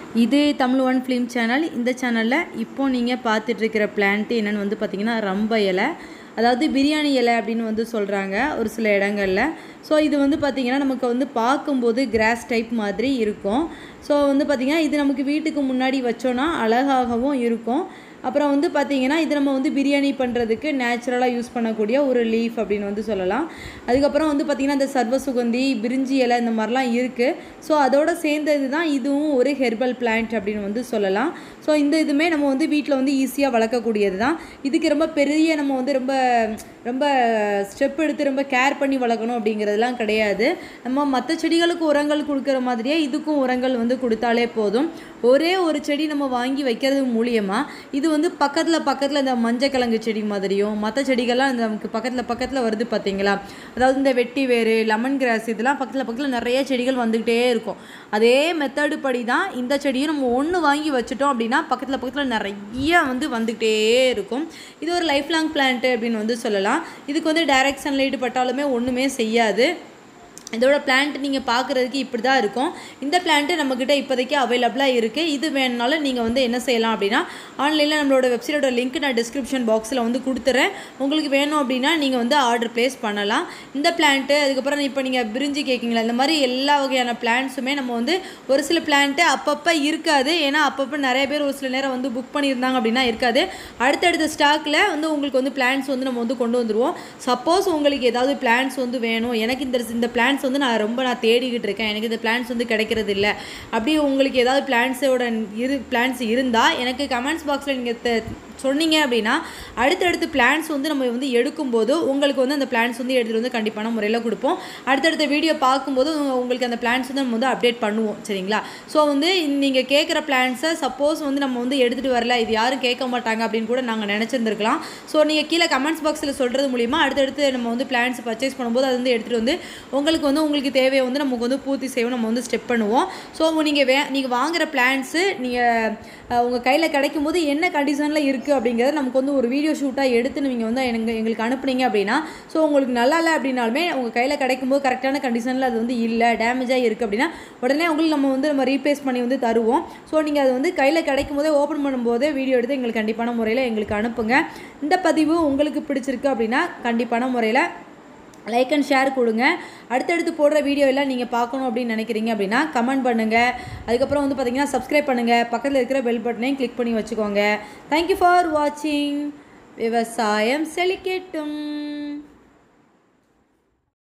இது Tamil one film channel இந்த சேனலில் இப்போ நீங்கள் பார்த்துட்ருக்கிற பிளான்ட்டு என்னென்னு வந்து பார்த்தீங்கன்னா ரம்ப இலை அதாவது பிரியாணி இலை அப்படின்னு வந்து சொல்கிறாங்க ஒரு சில இடங்களில் ஸோ இது வந்து பார்த்திங்கன்னா நமக்கு வந்து பார்க்கும்போது கிராஸ் டைப் மாதிரி இருக்கும் ஸோ வந்து பார்த்திங்கன்னா இது நமக்கு வீட்டுக்கு முன்னாடி வச்சோன்னா அழகாகவும் இருக்கும் அப்புறம் வந்து பார்த்திங்கன்னா இது நம்ம வந்து பிரியாணி பண்ணுறதுக்கு நேச்சுரலாக யூஸ் பண்ணக்கூடிய ஒரு லீஃப் அப்படின்னு வந்து சொல்லலாம் அதுக்கப்புறம் வந்து பார்த்திங்கன்னா இந்த சர்வ சுகந்தி பிரிஞ்சி இலை இந்த மாதிரிலாம் இருக்குது ஸோ அதோட சேர்ந்தது தான் இதுவும் ஒரு ஹெர்பல் பிளான்ட் அப்படின்னு வந்து சொல்லலாம் ஸோ இந்த இதுவுமே நம்ம வந்து வீட்டில் வந்து ஈஸியாக வளர்க்கக்கூடியது தான் இதுக்கு ரொம்ப பெரிய நம்ம வந்து ரொம்ப ரொம்ப ஸ்டெப் எடுத்து ரொம்ப கேர் பண்ணி வளர்க்கணும் அப்படிங்கிறதுலாம் கிடையாது நம்ம மற்ற செடிகளுக்கு உரங்கள் கொடுக்குற மாதிரியே இதுக்கும் உரங்கள் வந்து கொடுத்தாலே போதும் ஒரே ஒரு செடி நம்ம வாங்கி வைக்கிறது மூலியமாக இது வந்து பக்கத்தில் பக்கத்தில் இந்த மஞ்சக்கிழங்கு செடி மாதிரியும் மற்ற செடிகள்லாம் இந்த நமக்கு பக்கத்தில் பக்கத்தில் வருது பார்த்தீங்களா அதாவது இந்த வெட்டி வேறு லெமன் கிராஸ் இதெல்லாம் பக்கத்தில் பக்கத்தில் நிறைய செடிகள் வந்துக்கிட்டே இருக்கும் அதே மெத்தடு படி தான் இந்த செடியும் நம்ம ஒன்று வாங்கி வச்சுட்டோம் அப்படின்னா பக்கத்தில் பக்கத்தில் நிறைய வந்து வந்துக்கிட்டே இருக்கும் இது ஒரு லைஃப் லாங் பிளான்ட்டு அப்படின்னு வந்து சொல்லலாம் இதுக்கு வந்து டைரக்ட் சன்லைட் பட்டாலுமே ஒன்றுமே செய்யாது இதோட பிளான்ட் நீங்கள் பார்க்குறதுக்கு இப்படி தான் இருக்கும் இந்த பிளான்ட்டு நம்மக்கிட்ட இப்போதைக்கு அவைலபிளாக இருக்குது இது வேணுனாலும் நீங்கள் வந்து என்ன செய்யலாம் அப்படின்னா ஆன்லைனில் நம்மளோட வெப்சைட்டோட லிங்க் நான் டிஸ்கிரிப்ஷன் பாக்ஸில் வந்து கொடுத்துறேன் உங்களுக்கு வேணும் அப்படின்னா நீங்கள் வந்து ஆர்டர் ப்ளேஸ் பண்ணலாம் இந்த பிளான்ட்டு அதுக்கப்புறம் இப்போ நீங்கள் பிரிஞ்சு கேட்குங்களா இந்த மாதிரி எல்லா வகையான பிளான்ட்ஸுமே நம்ம வந்து ஒரு சில பிளான்ட்டு அப்பப்போ இருக்காது ஏன்னா அப்பப்போ நிறைய பேர் ஒரு சில நேரம் வந்து புக் பண்ணியிருந்தாங்க அப்படின்னா இருக்காது அடுத்தடுத்த ஸ்டாக்கில் வந்து உங்களுக்கு வந்து பிளான்ஸ் வந்து நம்ம வந்து கொண்டு வந்துடுவோம் சப்போஸ் உங்களுக்கு ஏதாவது பிளான்ஸ் வந்து வேணும் எனக்கு இந்த இந்த பிளான்ஸ் பிளான்ஸ் வந்து நான் ரொம்ப நான் தேடிக்கிட்டு இருக்கேன் எனக்கு இந்த பிளான்ஸ் வந்து கிடைக்கிறது இல்லை அப்படி உங்களுக்கு ஏதாவது பிளான்ஸோட இரு பிளான்ஸ் இருந்தால் எனக்கு கமெண்ட்ஸ் பாக்ஸில் நீங்கள் சொன்னீங்க அப்படின்னா அடுத்தடுத்து பிளான்ஸ் வந்து நம்ம வந்து எடுக்கும்போது உங்களுக்கு வந்து அந்த பிளான்ஸ் வந்து எடுத்துகிட்டு வந்து கண்டிப்பான முறையில் கொடுப்போம் அடுத்தடுத்த வீடியோ பார்க்கும்போது உங்களுக்கு அந்த பிளான்ஸ் வந்து நம்ம வந்து அப்டேட் பண்ணுவோம் சரிங்களா ஸோ வந்து நீங்கள் கேட்குற பிளான்ஸை சப்போஸ் வந்து நம்ம வந்து எடுத்துகிட்டு வரல இது யாரும் கேட்க மாட்டாங்க அப்படின்னு கூட நாங்கள் நினச்சிருந்துருக்கலாம் ஸோ நீங்கள் கீழே கமெண்ட்ஸ் பாக்ஸில் சொல்கிறது மூலிமா அடுத்தடுத்து நம்ம வந்து பிளான்ஸ் பர்ச்சேஸ் பண்ணும்போது அது வந்து எடுத்துகிட்டு வந்து உங்களுக்கு வந்து உங்களுக்கு தேவையை வந்து நமக்கு வந்து பூர்த்தி செய்வோம் நம்ம வந்து ஸ்டெப் பண்ணுவோம் ஸோ நீங்கள் வே நீங்கள் வாங்குகிற பிளான்ஸு நீங்கள் உங்கள் கையில் கிடைக்கும் போது என்ன கண்டிஷனில் இருக்குது அப்படிங்கிறத நமக்கு வந்து ஒரு வீடியோ ஷூட்டாக எடுத்து நீங்கள் வந்து எங்கள் எங்களுக்கு அனுப்புனீங்க அப்படின்னா ஸோ உங்களுக்கு நல்லா இல்லை அப்படின்னாலுமே உங்கள் கையில் கிடைக்கும்போது கரெக்டான கண்டிஷனில் அது வந்து இல்லை டேமேஜாக இருக்குது அப்படின்னா உடனே உங்களுக்கு நம்ம வந்து நம்ம ரீப்ளேஸ் பண்ணி வந்து தருவோம் ஸோ நீங்கள் அது வந்து கையில் கிடைக்கும் போதே ஓப்பன் பண்ணும்போதே வீடியோ எடுத்து எங்களுக்கு கண்டிப்பான முறையில் எங்களுக்கு அனுப்புங்க இந்த பதிவு உங்களுக்கு பிடிச்சிருக்கு அப்படின்னா கண்டிப்பான முறையில் லைக் அண்ட் ஷேர் கொடுங்க அடுத்தடுத்து போடுற வீடியோ எல்லாம் நீங்கள் பார்க்கணும் அப்படின்னு நினைக்கிறீங்க அப்படின்னா கமெண்ட் பண்ணுங்கள் அதுக்கப்புறம் வந்து பார்த்தீங்கன்னா சப்ஸ்கிரைப் பண்ணுங்கள் பக்கத்தில் இருக்கிற பெல் பட்டனையும் கிளிக் பண்ணி வச்சுக்கோங்க தேங்க்யூ ஃபார் வாட்சிங் விவசாயம் செழிக்கட்டும்